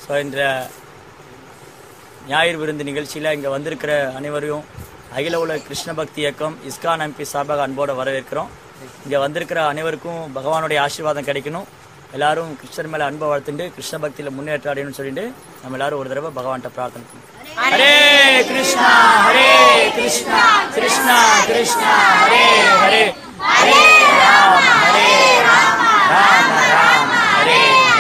So இந்த ஞாயிறு விருந்து நிகழ்ச்சியில் இங்கே வந்திருக்கிற அனைவரையும் அகில உலக கிருஷ்ண பக்தி இயக்கம் இஸ்கான் எம்பி சார்பாக அன்போடு வரவேற்கிறோம் இங்கே வந்திருக்கிற அனைவருக்கும் பகவானுடைய ஆசீர்வாதம் கிடைக்கணும் எல்லாரும் கிருஷ்ணர் மேலே அன்பை வளர்த்துட்டு கிருஷ்ண பக்தியில் முன்னேற்ற அடையணும்னு சொல்லிட்டு நம்ம எல்லாரும் ஒரு தடவை பகவான்கிட்ட பிரார்த்தனை பண்ணுவோம் ஹரே கிருஷ்ணா ஹரே கிருஷ்ணா கிருஷ்ணா கிருஷ்ணா ஹரே ஹரே ஹரே ராம் ஹரே ராம் ராம ராம் ஹரே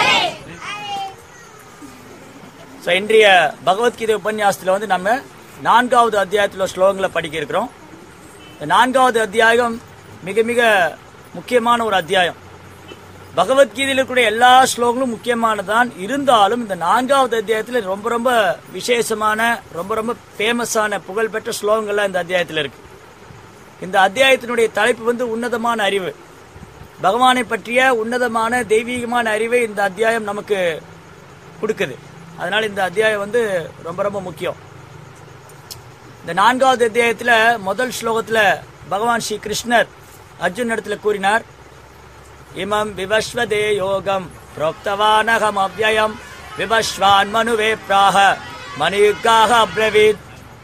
ஸோ இன்றைய பகவத்கீதை உபன்யாசத்தில் வந்து நம்ம நான்காவது அத்தியாயத்தில் ஸ்லோகங்களை படிக்க இருக்கிறோம் இந்த நான்காவது அத்தியாயம் மிக மிக முக்கியமான ஒரு அத்தியாயம் பகவத்கீதையில் இருக்கக்கூடிய எல்லா ஸ்லோகங்களும் முக்கியமானதான் இருந்தாலும் இந்த நான்காவது அத்தியாயத்தில் ரொம்ப ரொம்ப விசேஷமான ரொம்ப ரொம்ப ஃபேமஸான புகழ்பெற்ற ஸ்லோகங்கள்லாம் இந்த அத்தியாயத்தில் இருக்கு இந்த அத்தியாயத்தினுடைய தலைப்பு வந்து உன்னதமான அறிவு பகவானை பற்றிய உன்னதமான தெய்வீகமான அறிவை இந்த அத்தியாயம் நமக்கு கொடுக்குது அதனால இந்த அத்தியாயம் வந்து ரொம்ப ரொம்ப முக்கியம் இந்த நான்காவது அத்தியாயத்துல முதல் ஸ்லோகத்துல பகவான் ஸ்ரீ கிருஷ்ணர் அர்ஜுன் இடத்துல கூறினார் இமம் விவஸ்வதே யோகம் புரோக்தவானகம் அவ்யயம் விபஸ்வான் மனுவே பிராக மணியுக்காக அப்ரவீத்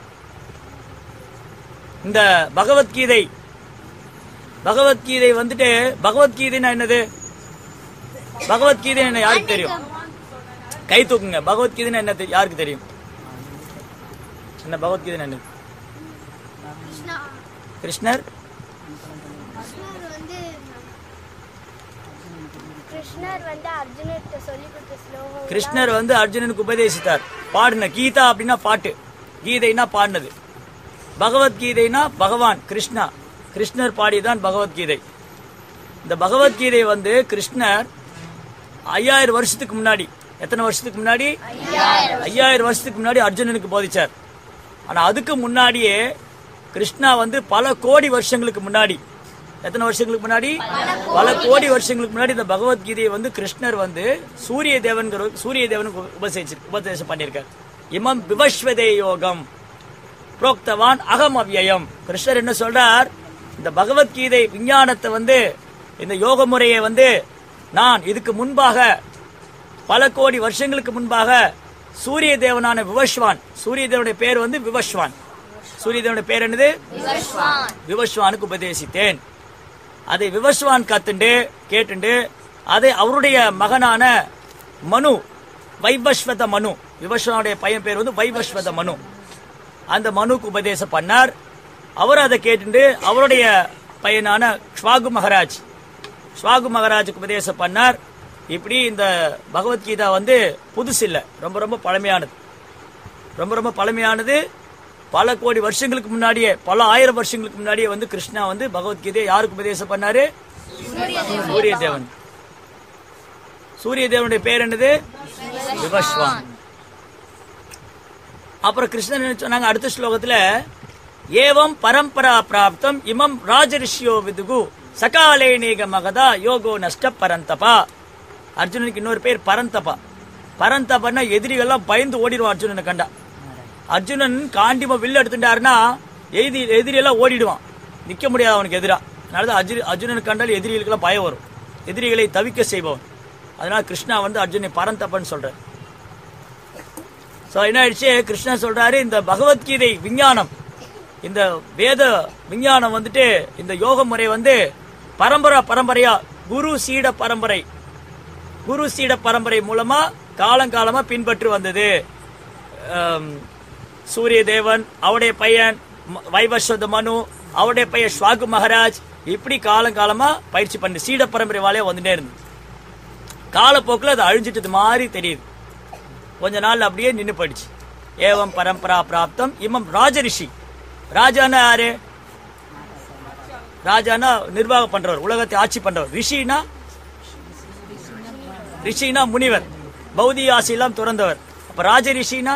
இந்த பகவத்கீதை பகவத்கீதை வந்துட்டு பகவத்கீதைன்னா என்னது பகவத்கீதை என்ன யாருக்கு தெரியும் கை தூக்குங்க பகவத்கீதைன்னா என்ன தெரி- யாருக்கு தெரியும் என்ன பகவத்கீதை என்ன கிருஷ்ணா கிருஷ்ணர் கிருஷ்ணர் வந்து கிருஷ்ணர் வந்து அர்ஜுனருக்கு சொல்லி கொடுத்த ஸ்லோகம் கிருஷ்ணர் வந்து அர்ஜுனனுக்கு உபதேசித்தார் பாடின கீதா அப்படின்னா பாட்டு கீதைனா பாடினது பகவத்கீதைனா பகவான் கிருஷ்ணா கிருஷ்ணர் பாடியதான் பகவத்கீதை இந்த பகவத்கீதை வந்து கிருஷ்ணர் ஐயாயிரம் வருஷத்துக்கு முன்னாடி எத்தனை வருஷத்துக்கு முன்னாடி ஐயாயிரம் வருஷத்துக்கு முன்னாடி அர்ஜுனனுக்கு போதிச்சார் ஆனா அதுக்கு முன்னாடியே கிருஷ்ணா வந்து பல கோடி வருஷங்களுக்கு முன்னாடி எத்தனை வருஷங்களுக்கு முன்னாடி பல கோடி வருஷங்களுக்கு முன்னாடி இந்த பகவத்கீதையை வந்து கிருஷ்ணர் வந்து சூரிய தேவன்கிற சூரிய தேவனுக்கு உபதேசி உபதேசம் பண்ணியிருக்கார் இமம் விவஸ்வதே யோகம் புரோக்தவான் அகம் அவ்யயம் கிருஷ்ணர் என்ன சொல்றார் இந்த பகவத்கீதை விஞ்ஞானத்தை வந்து இந்த யோக முறையை வந்து நான் இதுக்கு முன்பாக பல கோடி வருஷங்களுக்கு முன்பாக சூரிய தேவனான விவஸ்வான் சூரிய தேவனுடைய பேர் வந்து விவஸ்வான் சூரிய தேவனுடைய பேர் என்னது விவஸ்வானுக்கு உபதேசித்தேன் அதை விவஸ்வான் கத்துண்டு கேட்டுண்டு அதை அவருடைய மகனான மனு வைவஸ்வத மனு விவஸ்வானுடைய பையன் பேர் வந்து வைவஸ்வத மனு அந்த மனுக்கு உபதேசம் பண்ணார் அவர் அதை கேட்டுண்டு அவருடைய பையனான ஸ்வாகு மகாராஜ் ஸ்வாகு மகாராஜுக்கு உபதேசம் பண்ணார் இப்படி இந்த பகவத்கீதா வந்து புதுசு இல்லை ரொம்ப ரொம்ப பழமையானது ரொம்ப ரொம்ப பழமையானது பல கோடி வருஷங்களுக்கு முன்னாடியே பல ஆயிரம் வருஷங்களுக்கு முன்னாடியே வந்து கிருஷ்ணா வந்து பகவத்கீதையை யாருக்கு உபதேசம் பண்ணாரு சூரிய தேவன் சூரிய தேவனுடைய பேர் என்னது விவஸ்வான் அப்புறம் கிருஷ்ணன் என்ன சொன்னாங்க அடுத்த ஸ்லோகத்துல ஏவம் பரம்பரா பிராப்தம் இமம் ராஜரிஷியோ விதுகு சகாலே நேக மகதா யோகோ நஷ்ட பரந்தபா அர்ஜுனனுக்கு இன்னொரு பேர் பரந்தபா பரந்தபன்னா எதிரிகள்லாம் பயந்து ஓடிடுவான் அர்ஜுனனை கண்டா அர்ஜுனன் காண்டிமா வில்லு எடுத்துட்டாருன்னா எதிரி எதிரியெல்லாம் ஓடிடுவான் நிக்க முடியாது அவனுக்கு எதிரா அதனால அர்ஜுன் அர்ஜுனனுக்கு கண்டால் எதிரிகளுக்கெல்லாம் பயம் வரும் எதிரிகளை தவிக்க செய்பவன் அதனால கிருஷ்ணா வந்து அர்ஜுனை பரந்தப்பன்னு சொல்றார் ஸோ என்ன ஆயிடுச்சு கிருஷ்ணன் சொல்றாரு இந்த பகவத்கீதை விஞ்ஞானம் இந்த வேத விஞ்ஞானம் வந்துட்டு இந்த யோக முறை வந்து பரம்பரா பரம்பரையா குரு சீட பரம்பரை குரு சீட பரம்பரை மூலமா காலங்காலமா பின்பற்றி வந்தது ஆம், சூரிய தேவன் அவருடைய பையன் ம- வைவஸ்வத மனு அவருடைய பையன் ஸ்வாகு மகாராஜ் இப்படி காலங்காலமா பயிற்சி பண்ணி சீட பரம்பரை வாழையா வந்துட்டே இருந்து காலப்போக்கில் அது அழிஞ்சிட்டது மாதிரி தெரியுது கொஞ்ச நாள் அப்படியே நின்னு போயிடுச்சு ஏவம் பரம்பரா பிராப்தம் இமம் ராஜரிஷி ராஜானா யாரு ராஜானா நிர்வாகம் பண்றவர் உலகத்தை ஆட்சி பண்றவர் ரிஷினா ரிஷினா முனிவர் பௌதிக ஆசையெல்லாம் துறந்தவர் அப்ப ராஜ ரிஷினா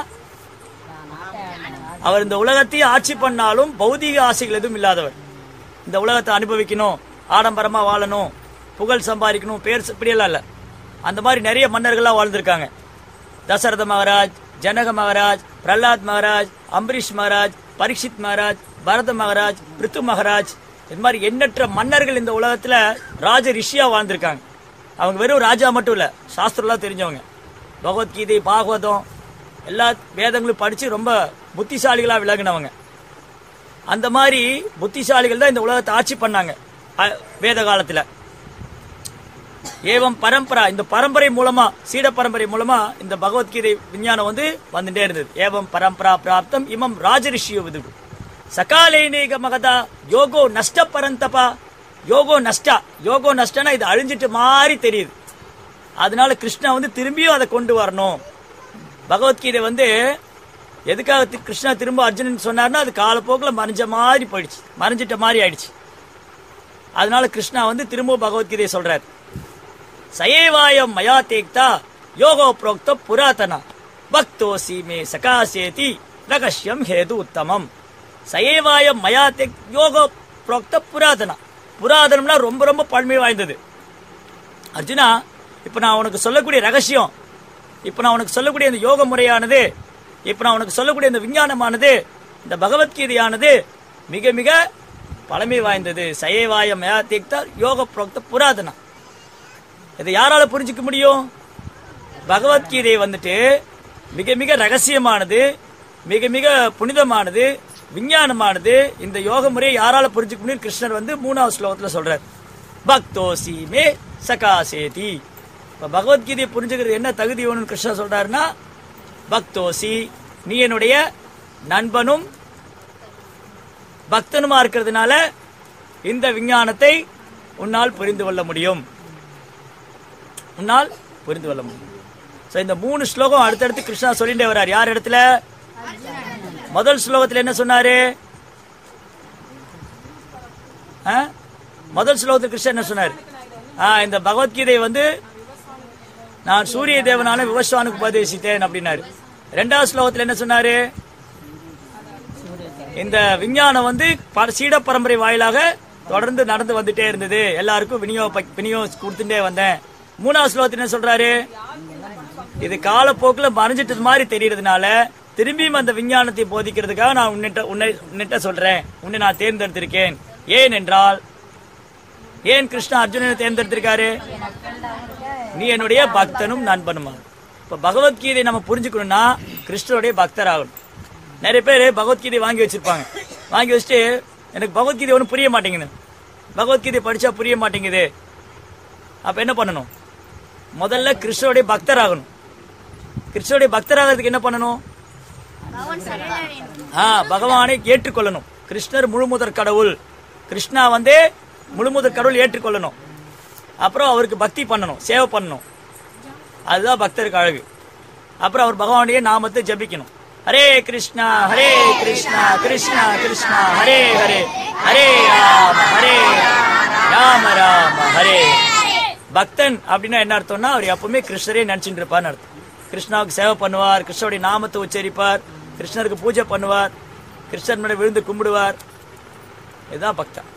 அவர் இந்த உலகத்தையே ஆட்சி பண்ணாலும் பௌதிக ஆசைகள் எதுவும் இல்லாதவர் இந்த உலகத்தை அனுபவிக்கணும் ஆடம்பரமா வாழணும் புகழ் சம்பாதிக்கணும் பேர் ச- இப்படியெல்லாம் இல்ல அந்த மாதிரி நிறைய மன்னர்கள்லாம் வாழ்ந்திருக்காங்க தசரத மகாராஜ் ஜனக மகாராஜ் பிரஹ்லாத் மகாராஜ் அம்பரீஷ் மகாராஜ் பரீட்சித் மகாராஜ் பரத மகாராஜ் பிருத்து மகாராஜ் இது மாதிரி எண்ணற்ற மன்னர்கள் இந்த உலகத்துல ராஜ ரிஷியா வாழ்ந்திருக்காங்க அவங்க வெறும் ராஜா மட்டும் இல்ல சாஸ்திரம்லாம் தெரிஞ்சவங்க பகவத்கீதை பாகவதம் எல்லா வேதங்களும் படிச்சு ரொம்ப புத்திசாலிகளா விலகினவங்க அந்த மாதிரி புத்திசாலிகள் தான் இந்த உலகத்தை ஆட்சி பண்ணாங்க அ- வேத காலத்துல ஏவம் பரம்பரா இந்த பரம்பரை மூலமா சீட பரம்பரை மூலமா இந்த பகவத்கீதை விஞ்ஞானம் வந்து வந்துட்டே இருந்தது ஏவம் பரம்பரா பிராப்தம் இமம் ராஜரிஷியோ விதுகு சகாலேனேக மகதா யோகோ நஷ்ட பரந்தபா யோகோ நஷ்டா யோகோ நஷ்டனா இது அழிஞ்சிட்டு மாதிரி தெரியுது அதனால கிருஷ்ணா வந்து திரும்பியும் அதை கொண்டு வரணும் பகவத்கீதை வந்து எதுக்காக தி- கிருஷ்ணா திரும்ப அர்ஜுனன் சொன்னார்னா அது காலப்போக்கில் மறைஞ்ச மாதிரி போயிடுச்சு மறைஞ்சிட்ட மாதிரி ஆயிடுச்சு அதனால கிருஷ்ணா வந்து திரும்ப பகவத்கீதையை சொல்றார் சயேவாயம் மயா தேக்தா யோகோ புரோக்த புராதனா பக்தோசி மே சகாசேதி ரகசியம் ஹேது உத்தமம் சயேவாயம் மயா தேக் யோகோ புரோக்த புராதனா புராதனம்னா ரொம்ப ரொம்ப பழமை வாய்ந்தது அர்ஜுனா இப்ப நான் உனக்கு சொல்லக்கூடிய ரகசியம் இப்ப நான் உனக்கு சொல்லக்கூடிய இந்த யோக முறையானது இப்ப நான் உனக்கு சொல்லக்கூடிய இந்த விஞ்ஞானமானது இந்த பகவத்கீதையானது மிக மிக பழமை வாய்ந்தது சயேவாய மயா தீக்தா யோக புரோக்த புராதனா இதை யாரால புரிஞ்சுக்க முடியும் பகவத்கீதை வந்துட்டு மிக மிக ரகசியமானது மிக மிக புனிதமானது விஞ்ஞானமானது இந்த யோக முறையை யாரால புரிஞ்சுக்க முடியும் கிருஷ்ணர் வந்து மூணாவது ஸ்லோகத்துல சொல்றார் பக்தோசி மே சகாசேதி இப்ப பகவத்கீதையை புரிஞ்சுக்கிறது என்ன தகுதி வேணும்னு கிருஷ்ணர் சொல்றாருன்னா பக்தோசி நீ என்னுடைய நண்பனும் பக்தனுமா இருக்கிறதுனால இந்த விஞ்ஞானத்தை உன்னால் புரிந்து கொள்ள முடியும் உன்னால் புரிந்து கொள்ள முடியும் So, இந்த மூணு ஸ்லோகம் அடுத்தடுத்து கிருஷ்ணா சொல்லிட்டே வர்றார் யார் இடத்துல முதல் ஸ்லோகத்துல என்ன சொன்னாரு ஆ? முதல் ஸ்லோகத்தில் கிருஷ்ணன் என்ன சொன்னார் ஆ, இந்த பகவத்கீதை வந்து நான் சூரிய தேவனான விவசானுக்கு உபதேசித்தேன் அப்படின்னாரு ரெண்டாவது ஸ்லோகத்தில் என்ன சொன்னாரு இந்த விஞ்ஞானம் வந்து ப- சீட பரம்பரை வாயிலாக தொடர்ந்து நடந்து வந்துட்டே இருந்தது எல்லாருக்கும் விநியோக விநியோகம் கொடுத்துட்டே வந்தேன் மூணாவது ஸ்லோகத்தில் என்ன சொல்றாரு இது காலப்போக்கில் மறைஞ்சிட்டது மாதிரி தெரியறதுனால திரும்பியும் அந்த விஞ்ஞானத்தை போதிக்கிறதுக்காக நான் உன்னிட்ட உன்னை உன்னிட்ட சொல்றேன் உன்னை நான் தேர்ந்தெடுத்திருக்கேன் ஏன் என்றால் ஏன் கிருஷ்ணா அர்ஜுனனை தேர்ந்தெடுத்திருக்காரு நீ என்னுடைய பக்தனும் நண்பனுமா இப்ப பகவத்கீதை நம்ம புரிஞ்சுக்கணும்னா கிருஷ்ணருடைய பக்தர் ஆகணும் நிறைய பேர் பகவத்கீதை வாங்கி வச்சிருப்பாங்க வாங்கி வச்சுட்டு எனக்கு பகவத்கீதை ஒன்றும் புரிய மாட்டேங்குது பகவத்கீதை படிச்சா புரிய மாட்டேங்குது அப்ப என்ன பண்ணணும் முதல்ல கிருஷ்ணருடைய பக்தர் ஆகணும் கிருஷ்ணருடைய பக்தர் ஆகிறதுக்கு என்ன பண்ணணும் ஆ பகவானை ஏற்றுக்கொள்ளணும் கிருஷ்ணர் முழுமுதற் கடவுள் கிருஷ்ணா வந்து முழுமுதற் கடவுள் ஏற்றுக்கொள்ளணும் அப்புறம் அவருக்கு பக்தி பண்ணணும் சேவை பண்ணணும் அதுதான் பக்தருக்கு அழகு அப்புறம் அவர் பகவானுடைய நாமத்தை ஜபிக்கணும் ஹரே கிருஷ்ணா ஹரே கிருஷ்ணா கிருஷ்ணா கிருஷ்ணா ஹரே ஹரே ஹரே ராம ஹரே ராம ராம ஹரே பக்தன் அப்படின்னா என்ன அர்த்தம்னா அவர் எப்பவுமே கிருஷ்ணரே நினைச்சிட்டு இருப்பார்னு அர்த்தம் கிருஷ்ணாவுக்கு சேவை பண்ணுவார் கிருஷ்ணருடைய நாமத்தை உச்சரிப்பார் கிருஷ்ணருக்கு பூஜை பண்ணுவார் கிருஷ்ணர் மேல விழுந்து கும்பிடுவார் இதுதான் பக்தன்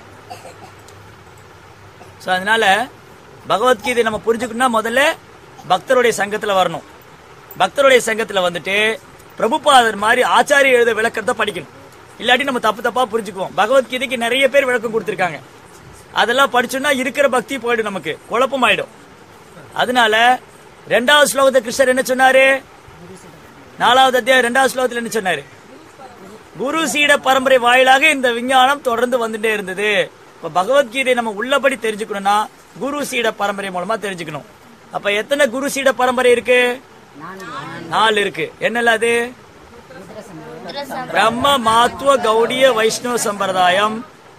ஸோ அதனால பகவத்கீதை நம்ம புரிஞ்சுக்கணும்னா முதல்ல பக்தருடைய சங்கத்துல வரணும் பக்தருடைய சங்கத்துல வந்துட்டு பிரபுபாதர் மாதிரி ஆச்சாரிய எழுத விளக்கத்தை படிக்கணும் இல்லாட்டி நம்ம தப்பு தப்பா புரிஞ்சுக்குவோம் பகவத்கீதைக்கு நிறைய பேர் விளக்கம் கொடுத்திருக்காங்க அதெல்லாம் படிச்சோம்னா இருக்கிற பக்தி போயிடும் நமக்கு குழப்பமாயிடும் அதனால ரெண்டாவது ஸ்லோகத்தை கிருஷ்ணர் என்ன சொன்னாரு நாலாவது அத்தியாயம் ரெண்டாவது ஸ்லோகத்துல என்ன சொன்னாரு குரு சீட பரம்பரை வாயிலாக இந்த விஞ்ஞானம் தொடர்ந்து வந்துட்டே இருந்தது இப்ப பகவத்கீதை நம்ம உள்ளபடி தெரிஞ்சுக்கணும்னா குரு சீட பரம்பரை மூலமா தெரிஞ்சுக்கணும் அப்ப எத்தனை குரு சீட பரம்பரை இருக்கு நாலு இருக்கு என்னல்ல அது பிரம்ம மாத்துவ கௌடிய வைஷ்ணவ சம்பிரதாயம்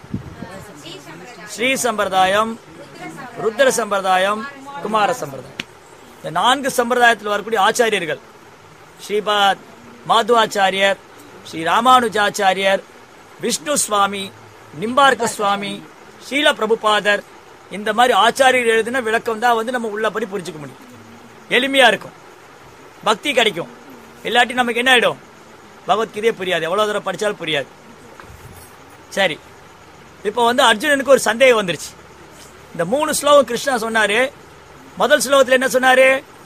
ஸ்ரீ சம்பிரதாயம் ருத்ர சம்பிரதாயம் குமார சம்பிரதாயம் இந்த நான்கு சம்பிரதாயத்தில் வரக்கூடிய ஆச்சாரியர்கள் ஸ்ரீபாத் மாதுவாச்சாரியர் ஸ்ரீ ராமானுஜாச்சாரியர் விஷ்ணு சுவாமி நிம்பார்க்க சுவாமி ஸ்ரீல பிரபுபாதர் இந்த மாதிரி ஆச்சாரியர் எழுதின விளக்கம் தான் வந்து நம்ம உள்ளபடி புரிஞ்சுக்க முடியும் எளிமையா இருக்கும் பக்தி கிடைக்கும் இல்லாட்டி நமக்கு என்ன ஆயிடும் பகவத்கீதையே புரியாது எவ்வளவு தூரம் படிச்சாலும் புரியாது சரி இப்போ வந்து அர்ஜுனனுக்கு ஒரு சந்தேகம் வந்துருச்சு இந்த மூணு ஸ்லோகம் கிருஷ்ணா சொன்னாரு முதல் ஸ்லோகத்துல என்ன சொன்னாரு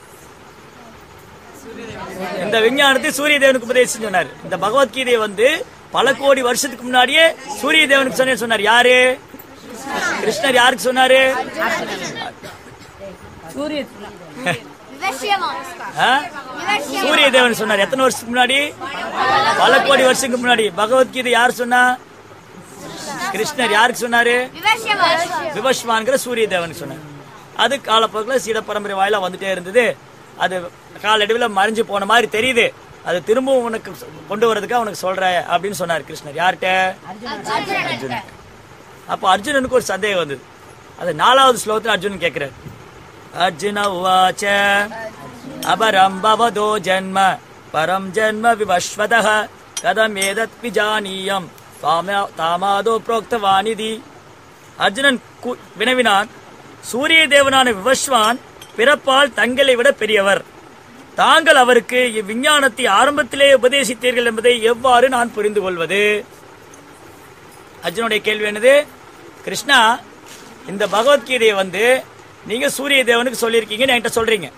இந்த விஞ்ஞானத்தை சூரிய தேவனுக்கு உபதேசம் சொன்னார் இந்த பகவத்கீதை வந்து பல கோடி வருஷத்துக்கு முன்னாடியே சூரிய தேவனுக்கு சொன்னேன்னு சொன்னார் யாரு கிருஷ்ணர் யாருக்கு சொன்னாரு ஆ? சூரிய தேவன் சொன்னார் எத்தனை வருஷத்துக்கு முன்னாடி பல கோடி வருஷத்துக்கு முன்னாடி பகவத்கீதை யார் சொன்னா கிருஷ்ணர் யாருக்கு சொன்னாரு விவஸ்வான்கிற சூரிய தேவனுக்கு சொன்னார் அது காலப்போக்கில் சீட பரம்பரை வாயிலா வந்துட்டே இருந்தது அது காலடிவில் மறைஞ்சு போன மாதிரி தெரியுது அது திரும்பவும் உனக்கு கொண்டு வரதுக்காக உனக்கு சொல்றேன் அப்படின்னு சொன்னார் கிருஷ்ணர் யார்கிட்ட அர்ஜுனன் அப்போ அர்ஜுனனுக்கு ஒரு சந்தேகம் வந்தது அது நாலாவது ஸ்லோகத்தில் அர்ஜுனன் கேட்கிறார் அர்ஜுன உவாச்ச அபரம் பவதோ ஜன்ம பரம் ஜன்ம விவஸ்வத கதம் ஏதத் விஜானீயம் தாமா- தாமாதோ புரோக்தவானிதி அர்ஜுனன் கு- வினவினான் சூரிய தேவனான விவஸ்வான் பிறப்பால் தங்களை விட பெரியவர் தாங்கள் அவருக்கு இவ்விஞ்ஞானத்தை ஆரம்பத்திலே உபதேசித்தீர்கள் என்பதை எவ்வாறு நான் புரிந்து கொள்வது அர்ஜுனுடைய கேள்வி என்னது கிருஷ்ணா இந்த பகவத்கீதையை வந்து நீங்க சூரிய தேவனுக்கு சொல்லியிருக்கீங்கன்னு என்கிட்ட சொல்றீங்க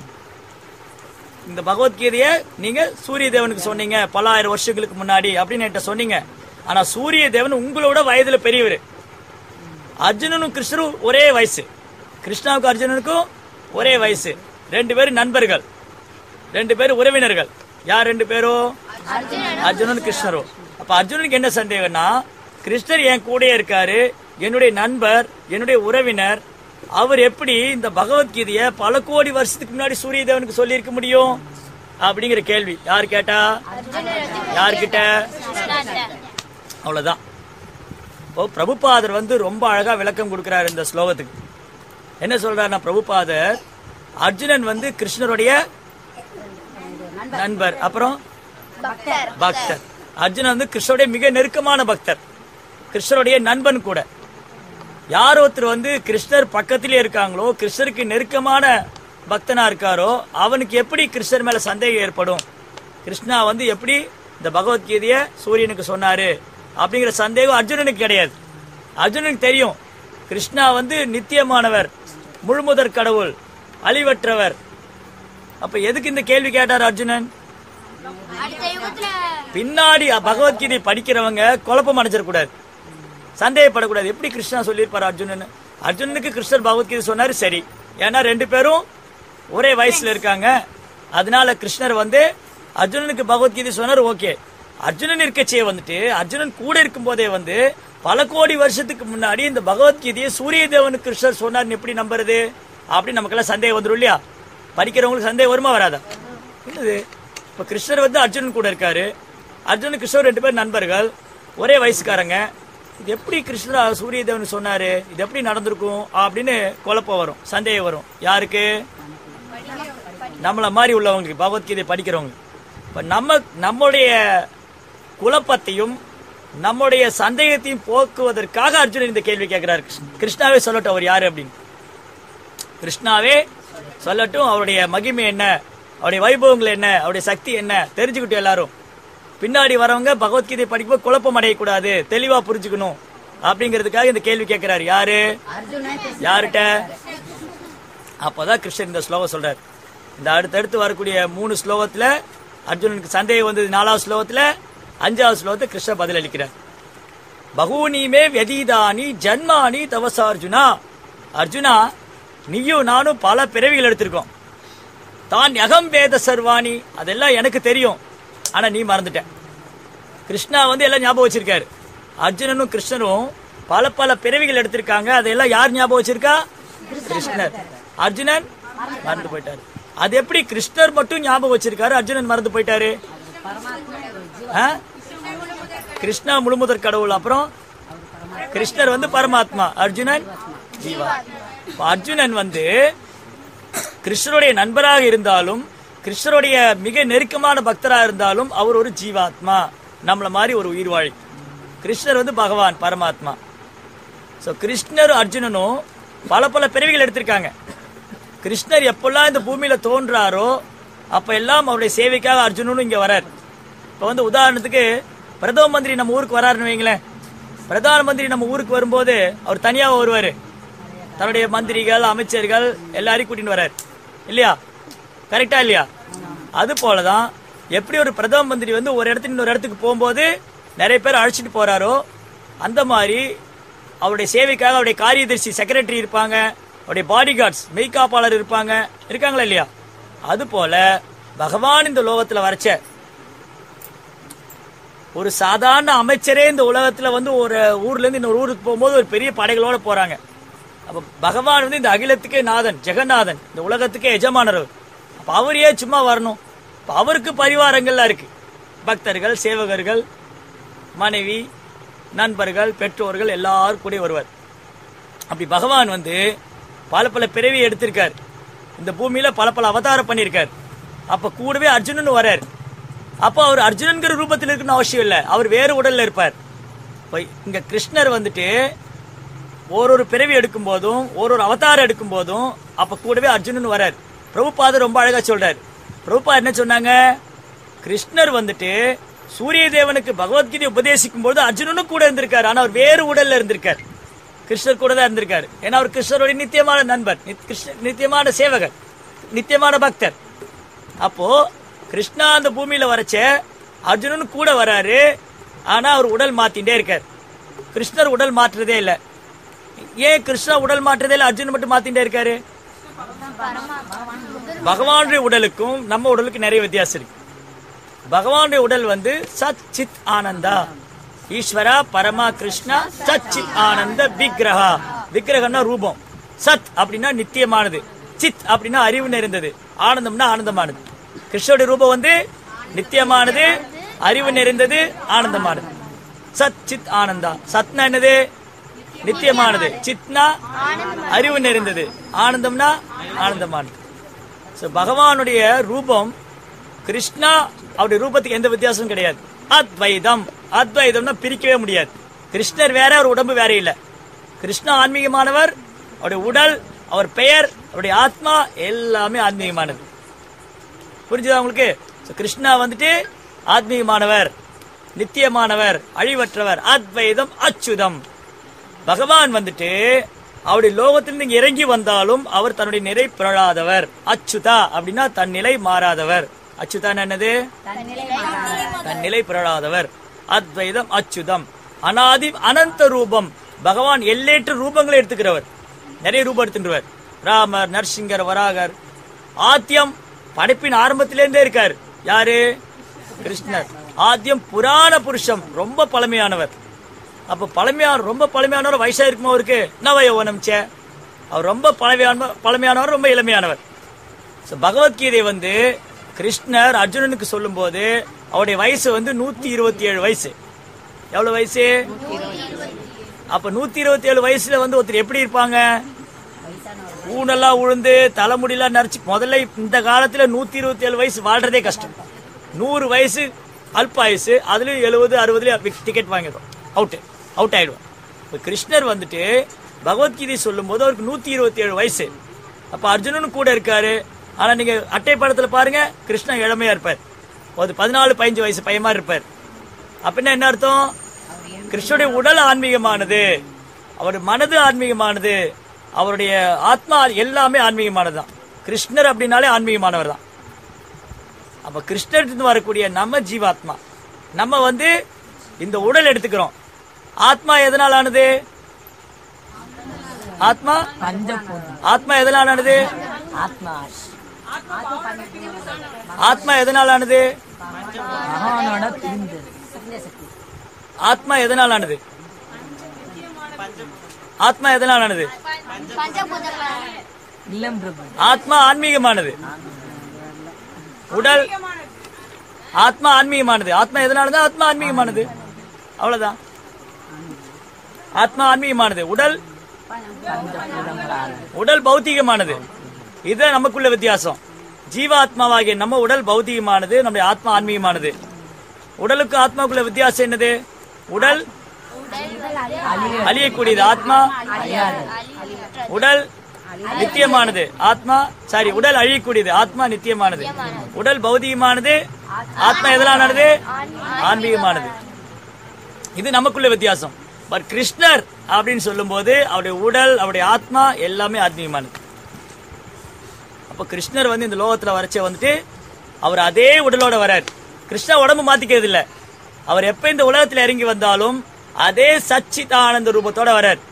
இந்த பகவத்கீதையை நீங்க சூரிய தேவனுக்கு சொன்னீங்க பல ஆயிரம் வருஷங்களுக்கு முன்னாடி அப்படின்னு என்கிட்ட சொன்னீங்க ஆனா சூரிய தேவன் உங்களோட வயதுல பெரியவர் அர்ஜுனனும் கிருஷ்ணரும் ஒரே வயசு கிருஷ்ணாவுக்கும் அர்ஜுனனுக்கும் ஒரே வயசு ரெண்டு பேரும் நண்பர்கள் ரெண்டு பேரும் உறவினர்கள் யார் ரெண்டு பேரும் அர்ஜுனன் கிருஷ்ணரும் அப்ப அர்ஜுனனுக்கு என்ன சந்தேகம்னா கிருஷ்ணர் என் கூடயே இருக்காரு என்னுடைய நண்பர் என்னுடைய உறவினர் அவர் எப்படி இந்த பகவத்கீதைய பல கோடி வருஷத்துக்கு முன்னாடி சூரிய தேவனுக்கு சொல்லி இருக்க முடியும் அப்படிங்கிற கேள்வி யார் கேட்டா யார்கிட்ட அவ்வளவுதான் இப்போ பிரபுபாதர் வந்து ரொம்ப அழகா விளக்கம் கொடுக்கிறார் இந்த ஸ்லோகத்துக்கு என்ன சொல்றாருன்னா பிரபுபாதர் அர்ஜுனன் வந்து கிருஷ்ணருடைய நண்பர் அப்புறம் பக்தர் அர்ஜுனன் வந்து கிருஷ்ணருடைய மிக நெருக்கமான பக்தர் கிருஷ்ணருடைய நண்பன் கூட யார் ஒருத்தர் வந்து கிருஷ்ணர் பக்கத்திலே இருக்காங்களோ கிருஷ்ணருக்கு நெருக்கமான பக்தனா இருக்காரோ அவனுக்கு எப்படி கிருஷ்ணர் மேல சந்தேகம் ஏற்படும் கிருஷ்ணா வந்து எப்படி இந்த பகவத்கீதைய சூரியனுக்கு சொன்னாரு அப்படிங்கிற சந்தேகம் அர்ஜுனனுக்கு கிடையாது அர்ஜுனனுக்கு தெரியும் கிருஷ்ணா வந்து நித்தியமானவர் முழுமுதற் கடவுள் அழிவற்றவர் அப்ப எதுக்கு இந்த கேள்வி கேட்டார் அர்ஜுனன் பின்னாடி பகவத்கீதை படிக்கிறவங்க குழப்பம் அடைஞ்சிடக்கூடாது சந்தேகப்படக்கூடாது எப்படி கிருஷ்ணா சொல்லியிருப்பார் அர்ஜுனன் அர்ஜுனனுக்கு கிருஷ்ணர் பகவத்கீதை சொன்னாரு சரி ஏன்னா ரெண்டு பேரும் ஒரே வயசுல இருக்காங்க அதனால கிருஷ்ணர் வந்து அர்ஜுனனுக்கு பகவத்கீதை சொன்னார் ஓகே அர்ஜுனன் இருக்கச்சே வந்துட்டு அர்ஜுனன் கூட இருக்கும் போதே வந்து பல கோடி வருஷத்துக்கு முன்னாடி இந்த பகவத்கீதையை சூரிய தேவனுக்கு கிருஷ்ணர் சொன்னார்னு எப்படி நம்புறது அப்படின்னு நமக்கெல்லாம் சந்தேகம் வந்துடும் இல்லையா படிக்கிறவங்களுக்கு சந்தேகம் வருமா வராதா என்னது இப்ப கிருஷ்ணர் வந்து அர்ஜுனன் கூட இருக்காரு அர்ஜுனன் கிருஷ்ணர் ரெண்டு பேர் நண்பர்கள் ஒரே வயசுக்காரங்க இது எப்படி கிருஷ்ணரா சூரிய தேவன் சொன்னாரு இது எப்படி நடந்திருக்கும் அப்படின்னு குழப்பம் வரும் சந்தேகம் வரும் யாருக்கு நம்மள மாதிரி உள்ளவங்களுக்கு பகவத்கீதை படிக்கிறவங்க இப்ப நம்ம நம்முடைய குழப்பத்தையும் நம்முடைய சந்தேகத்தையும் போக்குவதற்காக அர்ஜுனன் இந்த கேள்வி கேட்கிறார் கிருஷ்ணாவே சொல்லட்டும் அவர் யாரு அப்படின்னு கிருஷ்ணாவே சொல்லட்டும் அவருடைய மகிமை என்ன அவருடைய வைபவங்கள் என்ன அவருடைய சக்தி என்ன தெரிஞ்சுக்கிட்டோம் எல்லாரும் பின்னாடி வரவங்க பகவத்கீதை படிக்கும்போது குழப்பம் அடையக்கூடாது தெளிவா புரிஞ்சுக்கணும் அப்படிங்கிறதுக்காக இந்த கேள்வி கேட்கிறாரு யாரு யாருகிட்ட அப்பதான் கிருஷ்ணன் இந்த ஸ்லோகம் சொல்றாரு இந்த அடுத்தடுத்து வரக்கூடிய மூணு ஸ்லோகத்துல அர்ஜுனனுக்கு சந்தேகம் வந்தது நாலாவது ஸ்லோகத்துல அஞ்சாவது ஸ்லோகத்தை கிருஷ்ணர் பதில் அளிக்கிறார் பகூனிமே வெதீதானி ஜன்மானி தவச அர்ஜுனா அர்ஜுனா நீயும் நானும் பல பிறவிகள் எடுத்திருக்கோம் தான் யகம் வேத சர்வாணி அதெல்லாம் எனக்கு தெரியும் ஆனா நீ மறந்துட்ட கிருஷ்ணா வந்து எல்லாம் ஞாபகம் வச்சிருக்காரு அர்ஜுனனும் கிருஷ்ணரும் பல பல பிறவிகள் எடுத்திருக்காங்க அதெல்லாம் யார் ஞாபகம் வச்சிருக்கா கிருஷ்ணர் அர்ஜுனன் மறந்து போயிட்டாரு அது எப்படி கிருஷ்ணர் மட்டும் ஞாபகம் வச்சிருக்காரு அர்ஜுனன் மறந்து போயிட்டாரு ஆ? கிருஷ்ணா முழுமுதற் கடவுள் அப்புறம் கிருஷ்ணர் வந்து பரமாத்மா அர்ஜுனன் ஜீவா இப்ப அர்ஜுனன் வந்து கிருஷ்ணருடைய நண்பராக இருந்தாலும் கிருஷ்ணருடைய மிக நெருக்கமான பக்தராக இருந்தாலும் அவர் ஒரு ஜீவாத்மா நம்மள மாதிரி ஒரு உயிர்வாழி கிருஷ்ணர் வந்து பகவான் பரமாத்மா சோ கிருஷ்ணர் அர்ஜுனனும் பல பல பிறவிகள் எடுத்திருக்காங்க கிருஷ்ணர் எப்பெல்லாம் இந்த பூமியில தோன்றாரோ அப்ப எல்லாம் அவருடைய சேவைக்காக அர்ஜுனனும் இங்க வரார் இப்ப வந்து உதாரணத்துக்கு பிரதம மந்திரி நம்ம ஊருக்கு வராருன்னு வைங்களேன் பிரதான மந்திரி நம்ம ஊருக்கு வரும்போது அவர் தனியா வருவாரு தன்னுடைய மந்திரிகள் அமைச்சர்கள் எல்லாரையும் கூட்டிட்டு வராரு இல்லையா கரெக்டா இல்லையா அது போலதான் எப்படி ஒரு பிரதம மந்திரி வந்து ஒரு இடத்துக்கு இன்னொரு இடத்துக்கு போகும்போது நிறைய பேர் அழைச்சிட்டு போறாரோ அந்த மாதிரி அவருடைய சேவைக்காக அவருடைய காரியதர்சி செக்ரட்டரி இருப்பாங்க அவருடைய பாடி கார்ட்ஸ் மெய்காப்பாளர் இருப்பாங்க இருக்காங்களா இல்லையா அது போல பகவான் இந்த லோகத்துல வரைச்ச ஒரு சாதாரண அமைச்சரே இந்த உலகத்துல வந்து ஒரு ஊர்ல இருந்து இன்னொரு ஊருக்கு போகும்போது ஒரு பெரிய படைகளோட போறாங்க அப்ப பகவான் வந்து இந்த அகிலத்துக்கே நாதன் ஜெகநாதன் இந்த உலகத்துக்கே எஜமானர் அவர். அப்ப அவர் ஏன் சும்மா வரணும் அப்ப அவருக்கு பரிவாரங்கள்லாம் இருக்கு பக்தர்கள் சேவகர்கள் மனைவி நண்பர்கள் பெற்றோர்கள் எல்லாரும் கூட வருவார் அப்படி பகவான் வந்து பல பல பிறவி எடுத்திருக்கார் இந்த பூமியில பல பல அவதாரம் பண்ணியிருக்கார் அப்ப கூடவே அர்ஜுனன் வரார் அப்போ அவர் அர்ஜுனன்கிற ரூபத்தில் இருக்கணும்னு அவசியம் இல்லை அவர் வேறு உடல்ல இருப்பார் இப்ப இங்க கிருஷ்ணர் வந்துட்டு ஒரு ஒரு பிறவி எடுக்கும் போதும் ஒரு ஒரு அவதாரம் எடுக்கும் போதும் அப்ப கூடவே அர்ஜுனன் வரார் பிரபுபாதர் ரொம்ப அழகா சொல்றார் பிரபுபா என்ன சொன்னாங்க கிருஷ்ணர் வந்துட்டு சூரிய தேவனுக்கு பகவத்கீதை உபதேசிக்கும் போது அர்ஜுனனும் கூட இருந்திருக்காரு ஆனா அவர் வேறு உடல்ல இருந்திருக்கார் கிருஷ்ணர் கூட தான் இருந்திருக்காரு ஏன்னா அவர் கிருஷ்ணருடைய நித்தியமான நண்பர் நித்- கிருஷ்ண நித்தியமான சேவகர் நித்தியமான பக்தர் அப்போ கிருஷ்ணா அந்த பூமியில வரச்ச அர்ஜுனன் கூட வராரு ஆனா அவர் உடல் மாத்திட்டே இருக்கார் கிருஷ்ணர் உடல் மாற்றுறதே இல்ல ஏன் கிருஷ்ணா உடல் மாற்றுறதே இல்ல அர்ஜுனன் மட்டும் மாத்திட்டே இருக்காரு பகவானுடைய உடலுக்கும் நம்ம உடலுக்கு நிறைய வித்தியாசம் இருக்கு பகவானுடைய உடல் வந்து சத் சித் ஆனந்தா ஈஸ்வரா பரமா கிருஷ்ணா சத் சித் ஆனந்த விக்கிரகா விக்கிரகம்னா ரூபம் சத் அப்படின்னா நித்தியமானது சித் அப்படின்னா அறிவு நிறைந்தது ஆனந்தம்னா ஆனந்தமானது கிருஷ்ணருடைய ரூபம் வந்து நித்தியமானது அறிவு நிறைந்தது ஆனந்தமானது சத் சித் ஆனந்தா சத்னா என்னது நித்தியமானது சித்னா அறிவு நிறைந்தது ஆனந்தம்னா ஆனந்தமானது So, பகவானுடைய ரூபம் கிருஷ்ணா அவருடைய ரூபத்துக்கு எந்த வித்தியாசமும் கிடையாது அத்வைதம் அத்வைதம்னா பிரிக்கவே முடியாது கிருஷ்ணர் வேற அவர் உடம்பு வேற இல்ல கிருஷ்ணா ஆன்மீகமானவர் அவருடைய உடல் அவர் பெயர் அவருடைய ஆத்மா எல்லாமே ஆன்மீகமானது புரிஞ்சுதா உங்களுக்கு So, கிருஷ்ணா வந்துட்டு ஆத்மீகமானவர் நித்தியமானவர் அழிவற்றவர் அத்வைதம் அச்சுதம் பகவான் வந்துட்டு அவருடைய லோகத்திலிருந்து இங்க இறங்கி வந்தாலும் அவர் தன்னுடைய நிலை பிறழாதவர் அச்சுதா அப்படின்னா தன் நிலை மாறாதவர் அச்சுதா என்னது தன் நிலை பிறழாதவர் அத்வைதம் அச்சுதம் அனாதி அனந்த ரூபம் பகவான் எல்லையற்ற ரூபங்களை எடுத்துக்கிறவர் நிறைய ரூபம் எடுத்துக்கிறவர் ராமர் நரசிங்கர் வராகர் ஆத்தியம் படைப்பின் ஆரம்பத்திலேருந்தே இருக்கார் யாரு கிருஷ்ணர் ஆத்தியம் புராண புருஷம் ரொம்ப பழமையானவர் அப்ப பழமையான ரொம்ப பழமையானவர் வயசா இருக்குமா அவருக்கு நவ யௌவனம் சே அவர் ரொம்ப பழமையான பழமையானவர் ரொம்ப இளமையானவர் So, பகவத்கீதை வந்து கிருஷ்ணர் அர்ஜுனனுக்கு சொல்லும்போது அவருடைய வயசு வந்து நூத்தி இருபத்தி ஏழு வயசு எவ்வளவு வயசு அப்ப நூத்தி இருபத்தி ஏழு வயசுல வந்து ஒருத்தர் எப்படி இருப்பாங்க ஊனெல்லாம் உழுந்து தலைமுடியெல்லாம் நரைச்சு முதல்ல இந்த காலத்துல நூத்தி இருபத்தி ஏழு வயசு வாழ்றதே கஷ்டம் நூறு வயசு அல்ப ஆயுசு அதுலயும் எழுபது அறுபதுல டிக்கெட் வாங்கிடும் அவுட் அவுட் ஆயிடுவோம் இப்ப கிருஷ்ணர் வந்துட்டு பகவத்கீதை சொல்லும்போது அவருக்கு நூத்தி இருபத்தி ஏழு வயசு அப்ப அர்ஜுனனும் கூட இருக்காரு ஆனா நீங்க அட்டை படத்துல பாருங்க கிருஷ்ணன் இளமையா இருப்பார் ஒரு பதினாலு பதினஞ்சு வயசு பையன் மாதிரி இருப்பார் அப்படின்னா என்ன அர்த்தம் கிருஷ்ணனுடைய உடல் ஆன்மீகமானது அவருடைய மனது ஆன்மீகமானது அவருடைய ஆத்மா எல்லாமே ஆன்மீகமானதுதான் கிருஷ்ணர் அப்படின்னாலே ஆன்மீகமானவர் தான் அப்ப கிருஷ்ணர்கிட்ட வரக்கூடிய நம்ம ஜீவாத்மா நம்ம வந்து இந்த உடல் எடுத்துக்கிறோம் ஆத்மா எதனால் ஆனது ஆத்மா ஆத்மா எதனால் ஆனது ஆத்மா ஆத்மா எதனால் ஆனது பகவானோட பிரிந்து சிந்த சக்தி ஆத்மா எதனால் ஆனது ஆத்மா எதனால் ஆனது இல்லம் பிரபு ஆத்மா ஆன்மீகமானது உடல் ஆத்மா ஆன்மீகமானது ஆத்மா எதனாலதான் ஆத்மா ஆன்மீகமானது அவ்வளவுதான் ஆத்மா ஆன்மீகமானது உடல் உடல் பௌத்திகமானது இதுதான் நமக்குள்ள வித்தியாசம் ஜீவாத்மாவாகிய நம்ம உடல் பௌத்திகமானது நம்முடைய ஆத்மா ஆன்மீகமானது உடலுக்கு ஆத்மாக்குள்ள வித்தியாசம் என்னது உடல் அழியக்கூடியது ஆத்மா உடல் நித்தியமானது ஆத்மா சாரி உடல் அழியக்கூடியது ஆத்மா நித்தியமானது உடல் பௌதிகமானது ஆத்மா எதனானது ஆன்மீகமானது இது நமக்குள்ள வித்தியாசம் பட் கிருஷ்ணர் அப்படின்னு சொல்லும்போது அவருடைய உடல் அவருடைய ஆத்மா எல்லாமே ஆத்மீகமானது அப்ப கிருஷ்ணர் வந்து இந்த லோகத்துல வரச்ச வந்துட்டு அவர் அதே உடலோட வரார் கிருஷ்ணா உடம்பு மாத்திக்கிறது இல்ல அவர் எப்ப இந்த உலகத்துல இறங்கி வந்தாலும் அதே சச்சிதானந்த ரூபத்தோட வரார்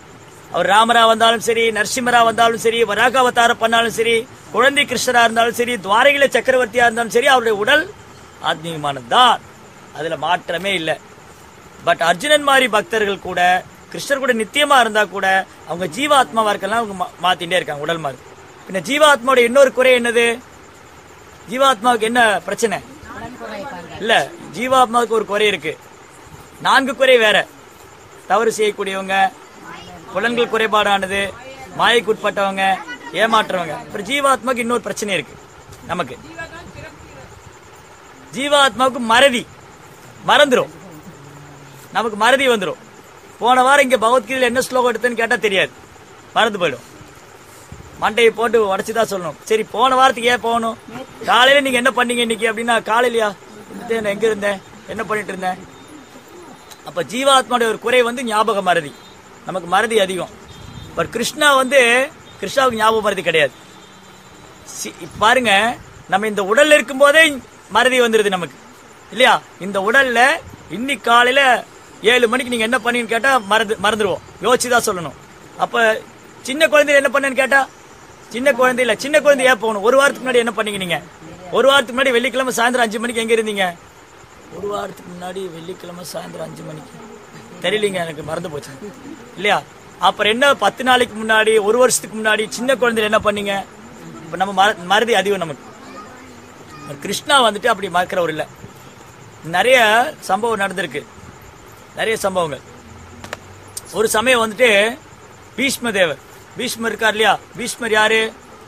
அவர் ராமரா வந்தாலும் சரி நரசிம்மரா வந்தாலும் சரி வராக அவதாரம் பண்ணாலும் சரி குழந்தை கிருஷ்ணரா இருந்தாலும் சரி துவாரகில சக்கரவர்த்தியா இருந்தாலும் சரி அவருடைய உடல் ஆத்மீகமானதுதான் அதுல மாற்றமே இல்லை பட் அர்ஜுனன் மாதிரி பக்தர்கள் கூட கிருஷ்ணர் கூட நித்தியமா இருந்தா கூட அவங்க ஜீவாத்மாவா இருக்கலாம் அவங்க மா- மாத்திட்டே இருக்காங்க உடல் மாதிரி பின்ன ஜீவாத்மாவோட இன்னொரு குறை என்னது ஜீவாத்மாவுக்கு என்ன பிரச்சனை இல்ல ஜீவாத்மாவுக்கு ஒரு குறை இருக்கு நான்கு குறை வேற தவறு செய்யக்கூடியவங்க புலன்கள் குறைபாடானது மாயைக்கு உட்பட்டவங்க ஏமாற்றுறவங்க அப்புறம் ஜீவாத்மாவுக்கு இன்னொரு பிரச்சனை இருக்கு நமக்கு ஜீவாத்மாவுக்கு மறதி மறந்துரும் நமக்கு மறதி வந்துரும் போன வாரம் இங்க பகவத்கீதையில என்ன ஸ்லோகம் எடுத்தேன்னு கேட்டா தெரியாது மறந்து போயிடும் மண்டையை போட்டு உடச்சு தான் சொல்லணும் சரி போன வாரத்துக்கு ஏன் போகணும் காலையில நீங்க என்ன பண்ணீங்க இன்னைக்கு அப்படின்னா காலையிலயா இருந்தேன், நான் எங்க இருந்தேன் என்ன பண்ணிட்டு இருந்தேன் அப்ப ஜீவாத்மாவுடைய ஒரு குறை வந்து ஞாபக மறதி நமக்கு மறதி அதிகம் பட் கிருஷ்ணா வந்து கிருஷ்ணாவுக்கு ஞாபக மறதி கிடையாது சி- இப்ப பாருங்க நம்ம இந்த உடல்ல இருக்கும் போதே மறதி வந்துருது நமக்கு இல்லையா இந்த உடல்ல இன்னைக்கு காலையில ஏழு மணிக்கு நீங்க என்ன பண்ணீங்கன்னு கேட்டா மறந்து மறந்துடுவோம் யோசிச்சு தான் சொல்லணும் அப்ப சின்ன குழந்தைய என்ன பண்ணேன்னு கேட்டா சின்ன குழந்தை இல்ல சின்ன குழந்தை ஏன் போகணும் ஒரு வாரத்துக்கு முன்னாடி என்ன பண்ணீங்க நீங்க ஒரு வாரத்துக்கு முன்னாடி வெள்ளிக்கிழமை சாயந்தரம் அஞ்சு மணிக்கு எங்க இருந்தீங்க ஒரு வாரத்துக்கு முன்னாடி வெள்ளிக்கிழமை சாயந்தரம் அஞ்சு மணிக்கு தெரியலீங்க எனக்கு மறந்து போச்சு இல்லையா அப்புறம் என்ன பத்து நாளைக்கு முன்னாடி ஒரு வருஷத்துக்கு முன்னாடி சின்ன குழந்தையில என்ன பண்ணீங்க இப்ப நம்ம மற- மறதி அதிகம் நமக்கு கிருஷ்ணா வந்துட்டு அப்படி மறக்கிறவர் இல்ல நிறைய சம்பவம் நடந்திருக்கு நிறைய சம்பவங்கள் ஒரு சமயம் வந்துட்டு பீஷ்ம தேவர் பீஷ்மர் இருக்கார் இல்லையா பீஷ்மர் யாரு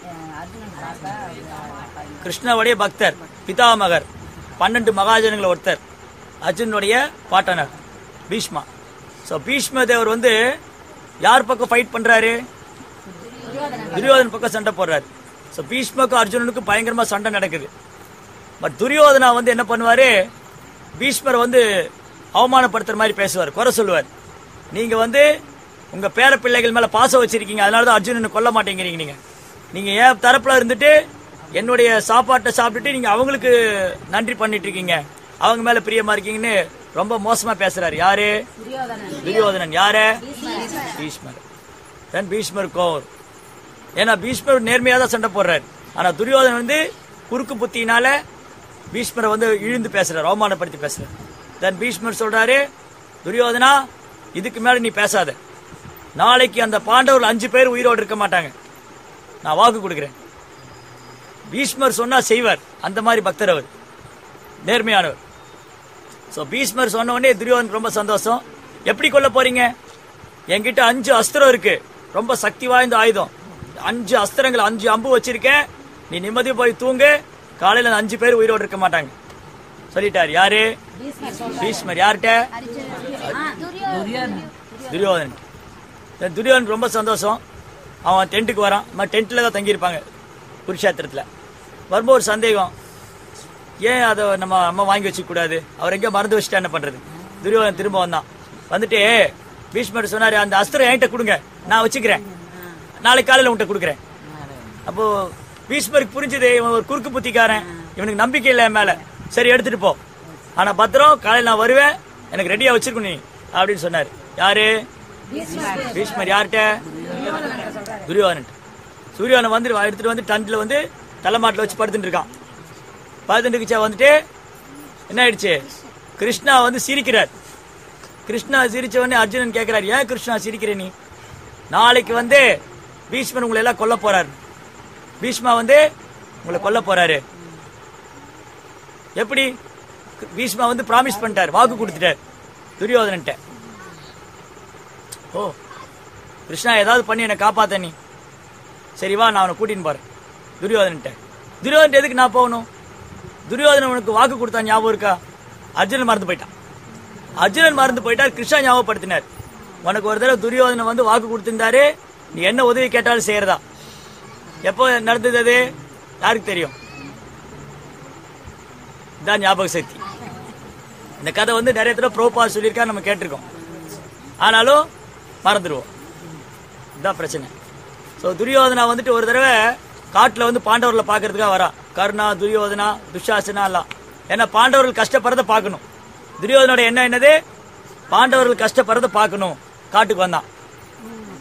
கிருஷ்ணாவுடைய பக்தர் பிதாமகர் பன்னெண்டு மகாஜனங்கள் ஒருத்தர் அர்ஜுனுடைய பாட்டனர் பீஷ்மா ஸோ பீஷ்ம தேவர் வந்து யார் பக்கம் ஃபைட் பண்றாரு துரியோதன் பக்கம் சண்டை போடுறாரு ஸோ பீஷ்மக்கும் அர்ஜுனனுக்கும் பயங்கரமா சண்டை நடக்குது பட் துரியோதனா வந்து என்ன பண்ணுவாரு பீஷ்மர் வந்து அவமானப்படுத்துற மாதிரி பேசுவார் குறை சொல்லுவார் நீங்க வந்து உங்க பேர பிள்ளைகள் மேல பாசம் வச்சிருக்கீங்க அதனாலதான் அர்ஜுனனை கொல்ல மாட்டேங்கிறீங்க நீங்க நீங்க ஏன் தரப்புல இருந்துட்டு என்னுடைய சாப்பாட்டை சாப்பிட்டுட்டு நீங்க அவங்களுக்கு நன்றி பண்ணிட்டு இருக்கீங்க அவங்க மேல பிரியமா இருக்கீங்கன்னு ரொம்ப மோசமா பேசுறாரு யாரு துரியோதனன் யாரு பீஷ்மர் தென் பீஷ்மர் கோவர் ஏன்னா பீஷ்மர் நேர்மையா தான் சண்டை போடுறாரு ஆனா துரியோதனன் வந்து குறுக்கு புத்தியினால பீஷ்மரை வந்து இழிந்து பேசுறாரு அவமானப்படுத்தி பேசுறாரு தென் பீஷ்மர் சொல்றாரு துரியோதனா இதுக்கு மேல நீ பேசாத நாளைக்கு அந்த பாண்டவர்கள் அஞ்சு பேர் உயிரோடு இருக்க மாட்டாங்க நான் வாக்கு கொடுக்கிறேன் பீஷ்மர் சொன்னா செய்வார் அந்த மாதிரி பக்தர் அவர் நேர்மையானவர் சோ பீஷ்மர் சொன்ன உடனே துரியோதன் ரொம்ப சந்தோஷம் எப்படி கொல்ல போறீங்க என்கிட்ட அஞ்சு அஸ்திரம் இருக்கு ரொம்ப சக்தி வாய்ந்த ஆயுதம் அஞ்சு அஸ்திரங்கள் அஞ்சு அம்பு வச்சிருக்கேன் நீ நிம்மதி போய் தூங்கு காலையில அந்த அஞ்சு பேர் உயிரோடு இருக்க மாட்டாங்க சொல்லிட்டார் யாரு பீஷ்மர் யார்கிட்ட துரியோதன் இந்த துரியோதன் ரொம்ப சந்தோஷம் அவன் டென்ட்டுக்கு வரான் நம்ம டென்ட்ல தான் தங்கியிருப்பாங்க குருஷேத்திரத்துல வரும்போது ஒரு சந்தேகம் ஏன் அதை நம்ம அம்மா வாங்கி வச்சுக்க கூடாது அவர் எங்க மறந்து வச்சுட்டா என்ன பண்றது துரியோதன் திரும்ப வந்தான் வந்துட்டு பீஷ்மர் சொன்னாரு அந்த அஸ்திரம் என்கிட்ட கொடுங்க நான் வச்சுக்கிறேன் நாளைக்கு காலையில உன்கிட்ட கொடுக்குறேன் அப்போ பீஷ்மருக்கு புரிஞ்சது இவன் ஒரு குறுக்கு புத்திக்காரன் இவனுக்கு நம்பிக்கை இல்லை என் மேல சரி எடுத்துட்டு போ ஆனா பத்திரம் காலையில நான் வருவேன் எனக்கு ரெடியா வச்சிருக்கணும் நீ அப்படின்னு சொன்னாரு யாரு பீஷ்மர் யார்கிட்ட துரியோதனன் சூரியோதனை வந்து எடுத்துட்டு வந்து டன்ட்ல வந்து தலைமாட்டில் வச்சு படுத்துட்டு இருக்கான் படுத்துட்டு இருந்துச்சா வந்துட்டு என்ன ஆயிடுச்சு கிருஷ்ணா வந்து சிரிக்கிறார் கிருஷ்ணா சிரிச்ச உடனே அர்ஜுனன் கேட்கிறார் ஏன் கிருஷ்ணா சிரிக்கிற நீ நாளைக்கு வந்து பீஷ்மர் உங்களை எல்லாம் கொல்ல போறாரு பீஷ்மா வந்து உங்களை கொல்ல போறாரு எப்படி பீஷ்மா வந்து பிராமிஸ் பண்ணிட்டார் வாக்கு கொடுத்துட்டார் துரியோதனன்ட்ட ஓ கிருஷ்ணா ஏதாவது பண்ணி என்னை காப்பாத்த நீ சரி வா நான் அவனை கூட்டின்னு போறேன் துரியோதனன்ட்ட துரியோதன் எதுக்கு நான் போகணும் துரியோதனன் உனக்கு வாக்கு கொடுத்தா ஞாபகம் இருக்கா அர்ஜுனன் மறந்து போயிட்டான் அர்ஜுனன் மறந்து போயிட்டார் கிருஷ்ணா ஞாபகப்படுத்தினார் உனக்கு ஒரு தடவை துரியோதனன் வந்து வாக்கு கொடுத்திருந்தாரு நீ என்ன உதவி கேட்டாலும் செய்யறதா எப்போ நடந்தது அது யாருக்கு தெரியும் இதான் ஞாபக சக்தி இந்த கதை வந்து நிறைய தடவை ப்ரோபா சொல்லியிருக்கா நம்ம கேட்டிருக்கோம் ஆனாலும் மறந்துடுவோம் இதுதான் பிரச்சனை ஸோ துரியோதனா வந்துட்டு ஒரு தடவை காட்டில் வந்து பாண்டவர்களை பார்க்கறதுக்காக வரா கர்ணா துரியோதனா துஷாசனா எல்லாம் ஏன்னா பாண்டவர்கள் கஷ்டப்படுறத பார்க்கணும் துரியோதனோட என்ன என்னது பாண்டவர்கள் கஷ்டப்படுறத பார்க்கணும் காட்டுக்கு வந்தான்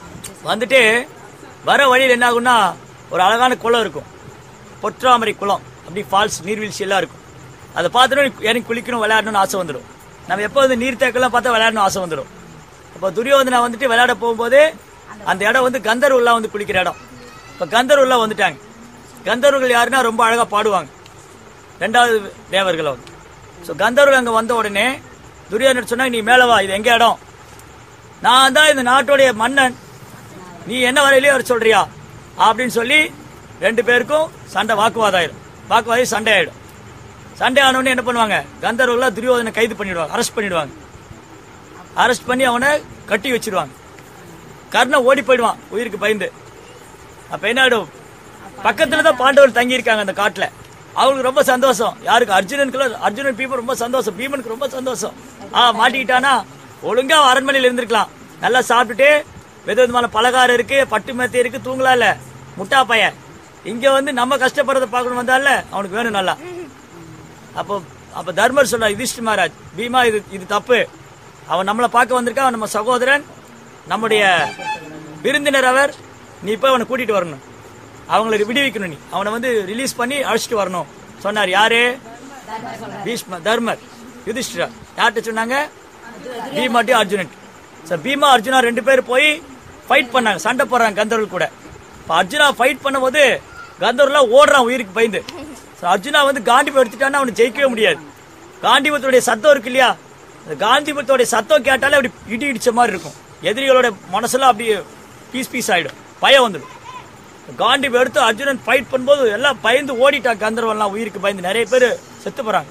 வந்துட்டு வர வழியில் என்ன ஆகும்னா ஒரு அழகான குளம் இருக்கும் பொற்றாமரை குளம் அப்படி ஃபால்ஸ் நீர்வீழ்ச்சி எல்லாம் இருக்கும் அதை பார்த்துட்டு எனக்கு குளிக்கணும் விளையாடணும்னு ஆசை வந்துடும் நம்ம எப்போ வந்து நீர்த்தேக்கெல்லாம் பார்த்தா விளையாடணும் ஆசை வந்துடும் அப்போ துரியோதனா வந்துட்டு விளையாட போகும்போது அந்த இடம் வந்து கந்தர்வெல்லாம் வந்து குளிக்கிற இடம் இப்போ கந்தர்வெல்லாம் வந்துட்டாங்க கந்தர்வர்கள் யாருன்னா ரொம்ப அழகாக பாடுவாங்க ரெண்டாவது தேவர்களை வந்து ஸோ கந்தர்வர்கள் அங்கே வந்த உடனே துரியோதனர் சொன்னா நீ மேலே வா இது எங்க இடம் நான் தான் இந்த நாட்டுடைய மன்னன் நீ என்ன வரையிலே வர சொல்றியா அப்படின்னு சொல்லி ரெண்டு பேருக்கும் சண்டை வாக்குவாதம் ஆயிடும் வாக்குவாதம் சண்டை ஆயிடும் சண்டை ஆனவொடனே என்ன பண்ணுவாங்க கந்தர்வர்களா துரியோதனை கைது பண்ணிடுவாங்க அரெஸ்ட் பண்ணிடுவாங்க அரெஸ்ட் பண்ணி அவனை கட்டி வச்சிருவாங்க கர்ணன் ஓடி போயிடுவான் உயிருக்கு பயந்து அப்ப என்ன ஆயிடும் பக்கத்துல தான் பாண்டவர் தங்கி இருக்காங்க அந்த காட்டுல அவங்களுக்கு ரொம்ப சந்தோஷம் யாருக்கு அர்ஜுனனுக்கு அர்ஜுனன் பீமன் ரொம்ப சந்தோஷம் பீமனுக்கு ரொம்ப சந்தோஷம் ஆ மாட்டிக்கிட்டானா ஒழுங்கா அரண்மனையில இருந்திருக்கலாம் நல்லா சாப்பிட்டுட்டு வித விதமான பலகாரம் இருக்கு பட்டு மெத்தை இருக்கு தூங்கலாம் இல்ல முட்டா பையன் இங்க வந்து நம்ம கஷ்டப்படுறத பார்க்கணும் வந்தால அவனுக்கு வேணும் நல்லா அப்போ அப்ப தர்மர் சொல்றார் யுதிஷ்டி மகாராஜ் பீமா இது இது தப்பு அவன் நம்மளை பார்க்க வந்திருக்கான் அவன் நம்ம சகோதரன் நம்முடைய விருந்தினர் அவர் நீ போய் அவனை கூட்டிட்டு வரணும் அவங்களை விடுவிக்கணும் நீ அவனை வந்து ரிலீஸ் பண்ணி அழைச்சிட்டு வரணும் சொன்னார் யாரு பீஷ்ம தர்மர் யுதிஷ்டிரா யார்கிட்ட சொன்னாங்க பீமாட்டி அர்ஜுனன் சார் பீமா அர்ஜுனா ரெண்டு பேர் போய் ஃபைட் பண்ணாங்க சண்டை போடுறாங்க கந்தர்வல் கூட இப்போ அர்ஜுனா ஃபைட் பண்ணும்போது கந்தர்வலாம் ஓடுறான் உயிருக்கு பயந்து So, அர்ஜுனா வந்து காண்டிபம் எடுத்துட்டான்னா அவனை ஜெயிக்கவே முடியாது காண்டிபத்துடைய சத்தம் இருக்கு இல்லையா அந்த காந்திபத்துடைய சத்தம் கேட்டாலே அப்படி இடி இடிச்ச மாதிரி இருக்கும் எதிரிகளோட மனசெல்லாம் அப்படியே பீஸ் பீஸ் ஆயிடும் பயம் வந்துடும் காண்டிபம் எடுத்து அர்ஜுனன் ஃபைட் பண்ணும்போது எல்லாம் பயந்து ஓடிட்டாங்க கந்தர்வெல்லாம் உயிருக்கு பயந்து நிறைய பேர் செத்து போறாங்க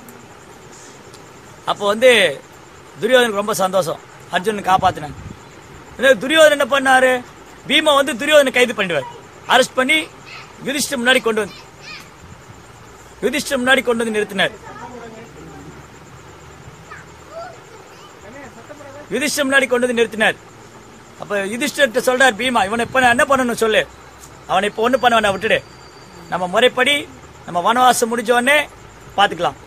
அப்போ வந்து துரியோதனுக்கு ரொம்ப சந்தோஷம் அர்ஜுனன் காப்பாத்தினாங்க இதே துரியோதனன் என்ன பண்ணாரு பீமா வந்து துரியோதனை கைது பண்ணிடுவார் அரெஸ்ட் பண்ணி யுதிஷ்டர் முன்னாடி கொண்டு வந்து யுதிஷ்டர் முன்னாடி கொண்டு வந்து நிறுத்தினார் யுதிஷ்டர் முன்னாடி கொண்டு வந்து நிறுத்தினார் அப்ப யுதிஷ்டர்கிட்ட சொல்றார் பீமா இவனை இப்ப நான் என்ன பண்ணணும் சொல்லு அவனை இப்ப ஒண்ணு பண்ண வேணாம் விட்டுடு நம்ம முறைப்படி நம்ம வனவாசம் முடிஞ்ச உடனே பாத்துக்கலாம்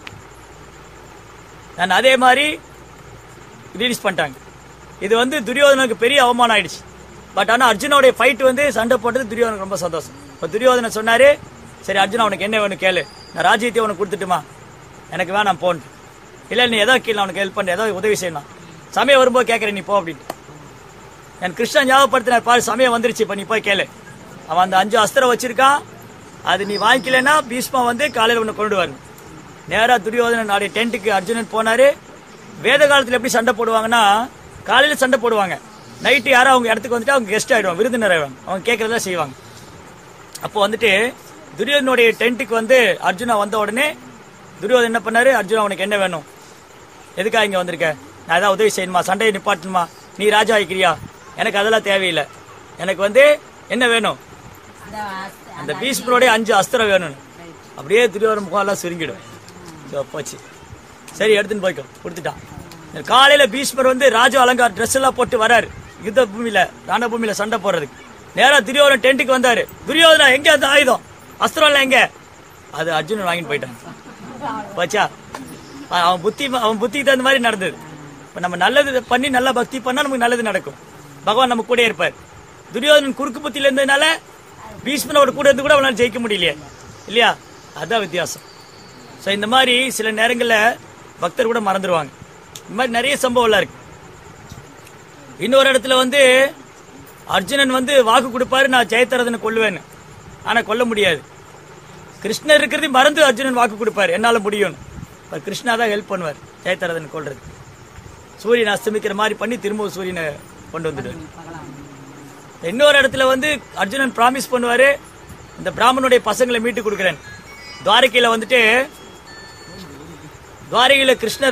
நான் அதே மாதிரி ரிலீஸ் பண்ணிட்டாங்க இது வந்து துரியோதனுக்கு பெரிய அவமானம் ஆயிடுச்சு பட் ஆனா அர்ஜுனோடைய ஃபைட் வந்து சண்டை போட்டது துரியோதனுக்கு ரொம்ப சந்தோஷம் இப்போ துரியோதனை சொன்னாரு சரி அர்ஜுனா உனக்கு என்ன வேணும் கேளு நான் ராஜ்யத்தை உனக்கு கொடுத்துட்டுமா எனக்கு வேணாம் போன் இல்ல நீ ஏதோ கீழே உனக்கு ஹெல்ப் பண்ண ஏதோ உதவி செய்யலாம் சமயம் வரும்போது கேட்கறேன் நீ போ அப்படின்னு என் கிருஷ்ணன் ஞாபகப்படுத்தினார் பாரு சமயம் வந்துருச்சு இப்ப நீ போய் கேளு அவன் அந்த அஞ்சு அஸ்திரம் வச்சிருக்கான் அது நீ வாங்கிக்கலன்னா பீஷ்மா வந்து காலையில உன்னை கொண்டு வரணும் நேரா துரியோதனன் நாடைய டென்ட்டுக்கு அர்ஜுனன் போனாரு வேத காலத்துல எப்படி சண்டை போடுவாங்கன்னா காலையில சண்டை போடுவாங்க நைட்டு யாரோ அவங்க இடத்துக்கு வந்துட்டு அவங்க கெஸ்ட் ஆயிடுவாங்க விருந்தினர் ஆயிடுவாங்க அவங்க கேட்கறதா செய்வாங்க அப்போ வந்துட்டு துரியோதனுடைய டென்ட்டுக்கு வந்து அர்ஜுனா வந்த உடனே துரியோதன் என்ன பண்ணாரு அர்ஜுனா உனக்கு என்ன வேணும் எதுக்காக இங்க வந்திருக்க நான் ஏதாவது உதவி செய்யணுமா சண்டையை நிப்பாட்டணுமா நீ ராஜா ஆயிக்கிறியா எனக்கு அதெல்லாம் தேவையில்லை எனக்கு வந்து என்ன வேணும் அந்த பீஷ்மருடைய அஞ்சு அஸ்திரம் வேணும்னு அப்படியே துரியோதன முகம் எல்லாம் சுருங்கிடும் இதோ போச்சு சரி எடுத்துன்னு போய்க்கோ கொடுத்துட்டான் காலையில பீஷ்மர் வந்து ராஜ அலங்கார் ட்ரெஸ் எல்லாம் போட்டு வராரு யுத்த பூமியில ரண பூமியில சண்டை போடுறதுக்கு நேரா துரியோதன டென்ட்டுக்கு வந்தாரு துரியோதனா எங்க அந்த ஆயுதம் அஸ்திரம் எல்லாம் எங்க அது அர்ஜுனன் வாங்கிட்டு போயிட்டான் போச்சா அவன் புத்தி அவன் புத்திக்கு தகுந்த மாதிரி நடந்தது இப்ப நம்ம நல்லது பண்ணி நல்லா பக்தி பண்ணா நமக்கு நல்லது நடக்கும் பகவான் நம்ம கூட இருப்பார் துரியோதனன் குறுக்கு புத்தியில இருந்ததுனால பீஷ்மனோட கூட இருந்து கூட அவனால ஜெயிக்க முடியலையே இல்லையா அதான் வித்தியாசம் ஸோ இந்த மாதிரி சில நேரங்களில் பக்தர் கூட மறந்துடுவாங்க இந்த மாதிரி நிறைய சம்பவம்லாம் இருக்கு இன்னொரு இடத்துல வந்து அர்ஜுனன் வந்து வாக்கு கொடுப்பாரு நான் ஜெயத்தரதனை கொல்லுவேன்னு ஆனா கொல்ல முடியாது கிருஷ்ணர் இருக்கிறதையும் மறந்து அர்ஜுனன் வாக்கு கொடுப்பாரு என்னால முடியும்னு அப்ப கிருஷ்ணா தான் ஹெல்ப் பண்ணுவார் ஜெயத்தரதன் கொல்றது சூரியன் அஸ்தமிக்கிற மாதிரி பண்ணி திரும்ப சூரியனை கொண்டு வந்துடுவார் இன்னொரு இடத்துல வந்து அர்ஜுனன் பிராமிஸ் பண்ணுவாரு இந்த பிராமணனுடைய பசங்களை மீட்டு கொடுக்குறேன் துவாரகையில வந்துட்டு துவாரகையில கிருஷ்ணர்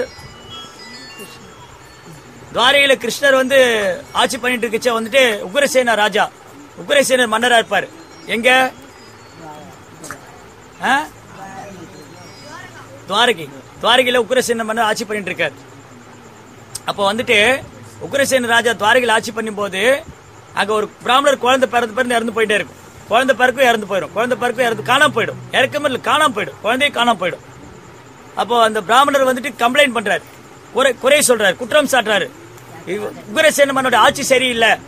துவாரகையில கிருஷ்ணர் வந்து ஆட்சி பண்ணிட்டு இருக்கச்ச வந்துட்டு உக்ரசேனா ராஜா உக்ரசேனர் மன்னரா இருப்பார் எங்க ஆ? துவாரகை துவாரகையில உக்ரசேன மன்னர் ஆட்சி பண்ணிட்டு இருக்காரு அப்போ வந்துட்டு உக்ரசேன ராஜா துவாரகையில் ஆட்சி பண்ணும்போது அங்க ஒரு பிராமணர் குழந்தை பிறந்து பிறந்து இறந்து போயிட்டே இருக்கும் குழந்தை பிறக்கும் இறந்து போயிடும் குழந்தை பிறக்கும் இறந்து காணாம போயிடும் இறக்கமே இல்லை காணாம போயிடும் குழந்தையே காணாம போயிடும் அப்போ அந்த பிராமணர் வந்துட்டு கம்ப்ளைண்ட் பண்றாரு குறை குறை சொல்றாரு குற்றம் சாட்டுறாரு இவ- உக்ரசேன மன்னோட ஆட்சி சரியில்லை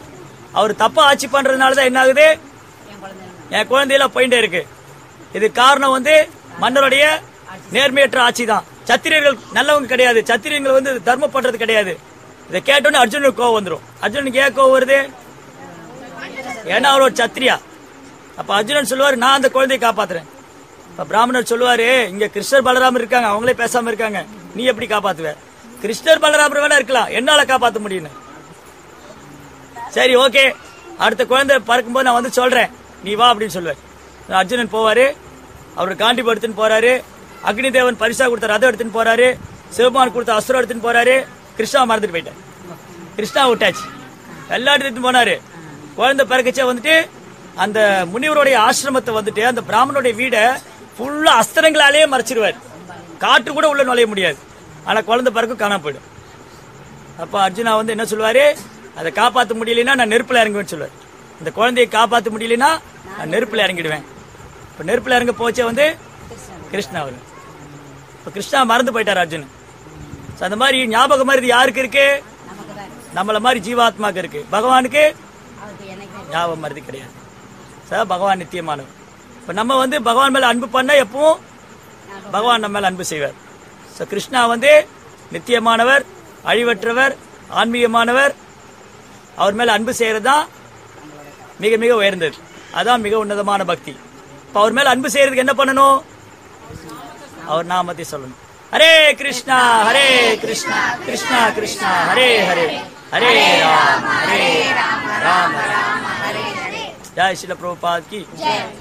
அவர் தப்பா ஆட்சி பண்றதுனால தான் என்ன ஆகுது என் குழந்தையெல்லாம் போயிட்டே இருக்கு இது காரணம் வந்து மன்னருடைய நேர்மையற்ற ஆட்சி தான் சத்திரியர்கள் நல்லவங்க கிடையாது சத்திரியர்கள் வந்து தர்மம் பண்றது கிடையாது இதை கேட்டோன்னே அர்ஜுனுக்கு கோவம் வந்துடும் அர்ஜுனுக்கு ஏன் கோவம் வருது ஏன்னா அவர் ஒரு சத்திரியா அப்ப அர்ஜுனன் சொல்லுவாரு நான் அந்த குழந்தையை காப்பாத்துறேன் இப்ப பிராமணர் சொல்லுவாரு இங்க கிருஷ்ணர் பலராமர் இருக்காங்க அவங்களே பேசாம இருக்காங்க நீ எப்படி காப்பாத்துவ கிருஷ்ணர் பலராமர் வேணா இருக்கலாம் என்னால காப்பாத்த முடியும் சரி ஓகே அடுத்த குழந்தை பறக்கும்போது நான் வந்து சொல்றேன் நீ வா அப்படின்னு சொல்லுவேன் அர்ஜுனன் போவாரு அவர் காண்டிபம் எடுத்துன்னு போறாரு அக்னி தேவன் பரிசா கொடுத்த ரதம் எடுத்துன்னு போறாரு சிவபான் கொடுத்த அசுரம் எடுத்துன்னு போறாரு கிருஷ்ணா மறந்துட்டு போயிட்டார் கிருஷ்ணா விட்டாச்சு எல்லா எடுத்துட்டு போனாரு குழந்தை பிறக்கச்சே வந்துட்டு அந்த முனிவருடைய ஆசிரமத்தை வந்துட்டு அந்த பிராமணனுடைய வீடை ஃபுல்லா அஸ்திரங்களாலேயே மறைச்சிருவார் காற்று கூட உள்ள நுழைய முடியாது ஆனா குழந்தை பிறக்கும் காணாம போயிடும் அப்ப அர்ஜுனா வந்து என்ன சொல்லுவாரு அதை காப்பாத்த முடியலன்னா நான் நெருப்புல இறங்குவேன்னு சொல்லுவார் இந்த குழந்தையை காப்பாத்த முடியலன்னா நான் நெருப்புல இறங்கிடுவேன் இப்ப நெருப்புல இறங்க போச்சே வந்து கிருஷ்ணா வரும் இப்ப கிருஷ்ணா மறந்து போயிட்டார் அர்ஜுன் So, அந்த மாதிரி ஞாபகம் மாதிரி இது யாருக்கு இருக்கு நம்மள மாதிரி ஜீவாத்மாக்கு இருக்கு பகவானுக்கு ஞாபகம் மருதி கிடையாது சார் பகவான் நித்தியமானவர் இப்ப நம்ம வந்து பகவான் மேல அன்பு பண்ண எப்பவும் பகவான் நம்ம மேல அன்பு செய்வார் ஸோ கிருஷ்ணா வந்து நித்தியமானவர் அழிவற்றவர் ஆன்மீகமானவர் அவர் மேல அன்பு செய்யறது தான் மிக மிக உயர்ந்தது அதான் மிக உன்னதமான பக்தி இப்ப அவர் மேல அன்பு செய்யறதுக்கு என்ன பண்ணணும் அவர் நாமத்தை சொல்லணும் ஹரே கிருஷ்ணா ஹரே கிருஷ்ணா கிருஷ்ணா கிருஷ்ணா ஹரே ஹரே ஹரே ராம் ஹரே ராம் ராம் ராம் ஹரே ஹரே ஜெய் ஸ்ரீல பிரபுபாத் கி